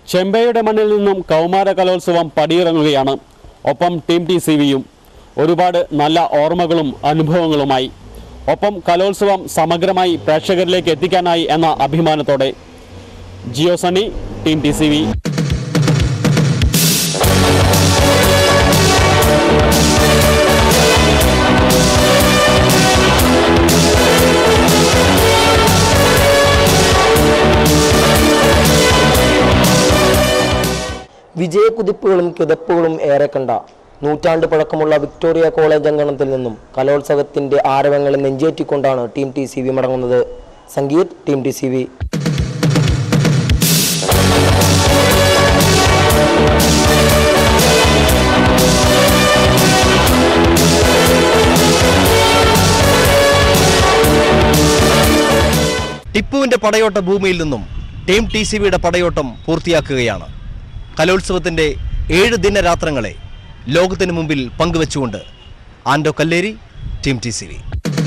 ചെമ്പയുടെ മണ്ണിൽ നിന്നും കൗമാര കലോത്സവം പടിയിറങ്ങുകയാണ് ഒപ്പം ടീം ടി സി വിയും ഒരുപാട് നല്ല ഓർമ്മകളും അനുഭവങ്ങളുമായി ഒപ്പം കലോത്സവം സമഗ്രമായി പ്രേക്ഷകരിലേക്ക് എത്തിക്കാനായി എന്ന അഭിമാനത്തോടെ Jio Sunny team T C V വിജയക്കുതിപ്പുകളും കിതപ്പുകളും ഏറെ കണ്ട നൂറ്റാണ്ട് പഴക്കമുള്ള വിക്ടോറിയ കോളേജ് അങ്കണത്തിൽ നിന്നും കലോത്സവത്തിന്റെ ആരവങ്ങളെ നെഞ്ചേറ്റിക്കൊണ്ടാണ് ടീം ടി സി വി മടങ്ങുന്നത് Sangeeth team T C V ടിപ്പുവിന്റെ പടയോട്ട ഭൂമിയിൽ നിന്നും ടീം ടി സി വിയുടെ പടയോട്ടം പൂർത്തിയാക്കുകയാണ് കലോത്സവത്തിന്റെ ഏഴ് ദിനരാത്രങ്ങളെ ലോകത്തിന് മുമ്പിൽ പങ്കുവെച്ചുകൊണ്ട് Ando Kalleri team T C V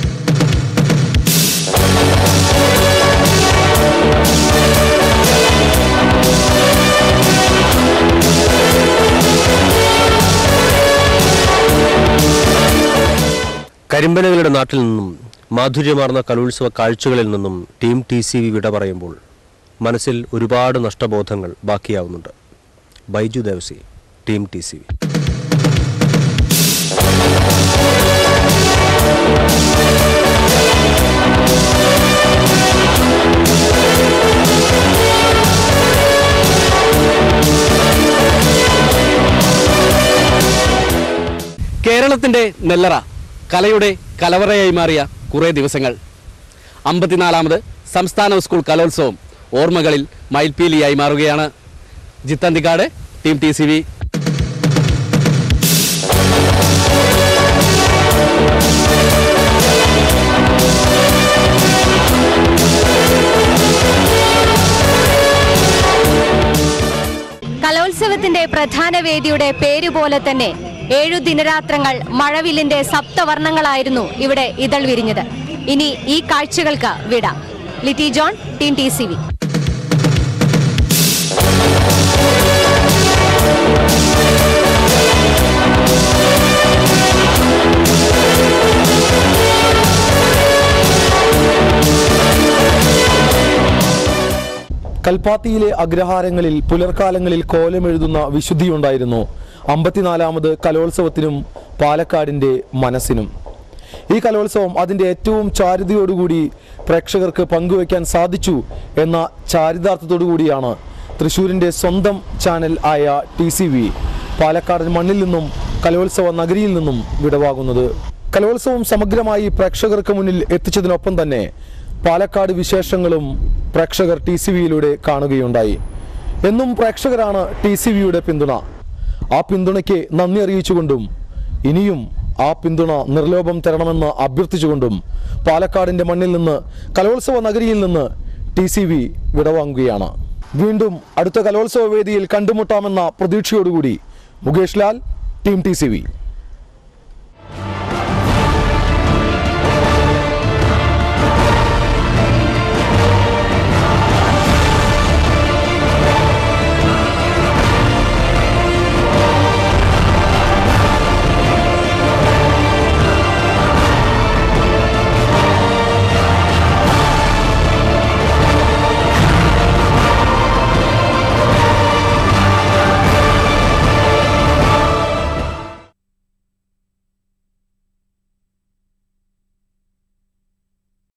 കരിമ്പനകളുടെ നാട്ടിൽ നിന്നും മാധുര്യമാർന്ന കലോത്സവ കാഴ്ചകളിൽ നിന്നും ടീം ടി സി വി വിട പറയുമ്പോൾ മനസ്സിൽ ഒരുപാട് നഷ്ടബോധങ്ങൾ ബാക്കിയാവുന്നുണ്ട് Baiju Devasi team T C V കേരളത്തിന്റെ നെല്ലറ കലയുടെ കലവറയായി മാറിയ കുറേ ദിവസങ്ങൾ അമ്പത്തിനാലാമത് സംസ്ഥാന സ്കൂൾ കലോത്സവം ഓർമ്മകളിൽ മയിൽപീലിയായി മാറുകയാണ് Jithanthikkad team T C V കലോത്സവത്തിന്റെ പ്രധാന വേദിയുടെ പേരുപോലെ തന്നെ ഏഴു ദിനരാത്രങ്ങൾ മഴവില്ലിന്റെ സപ്തവർണ്ണങ്ങളായിരുന്നു ഇവിടെ ഇതൾ വിരിഞ്ഞത് ഇനി ഈ കാഴ്ചകൾക്ക് വിട Litty John team T C V കൽപ്പാത്തിയിലെ അഗ്രഹാരങ്ങളിൽ പുലർക്കാലങ്ങളിൽ കോലമെഴുതുന്ന വിശുദ്ധിയുണ്ടായിരുന്നു അമ്പത്തിനാലാമത് കലോത്സവത്തിനും പാലക്കാടിൻ്റെ മനസ്സിനും ഈ കലോത്സവം അതിൻ്റെ ഏറ്റവും ചാരുതയോടുകൂടി പ്രേക്ഷകർക്ക് പങ്കുവയ്ക്കാൻ സാധിച്ചു എന്ന ചാരിതാർത്ഥത്തോടു കൂടിയാണ് തൃശ്ശൂരിൻ്റെ സ്വന്തം ചാനൽ ആയ ടി സി വി പാലക്കാട് മണ്ണിൽ നിന്നും കലോത്സവ നഗരിയിൽ നിന്നും വിടവാകുന്നത് കലോത്സവം സമഗ്രമായി പ്രേക്ഷകർക്ക് മുന്നിൽ എത്തിച്ചതിനൊപ്പം തന്നെ പാലക്കാട് വിശേഷങ്ങളും പ്രേക്ഷകർ ടി സി വിയിലൂടെ കാണുകയുണ്ടായി എന്നും പ്രേക്ഷകരാണ് ടി സി വിയുടെ പിന്തുണ ആ പിന്തുണയ്ക്ക് നന്ദി അറിയിച്ചുകൊണ്ടും ഇനിയും ആ പിന്തുണ നിർലോഭം തരണമെന്ന് അഭ്യർത്ഥിച്ചുകൊണ്ടും പാലക്കാടിന്റെ മണ്ണിൽ നിന്ന് കലോത്സവ നഗരിയിൽ നിന്ന് ടി സി വി വിടവാങ്ങുകയാണ് വീണ്ടും അടുത്ത കലോത്സവ വേദിയിൽ കണ്ടുമുട്ടാമെന്ന പ്രതീക്ഷയോടുകൂടി Mukesh Lal team T C V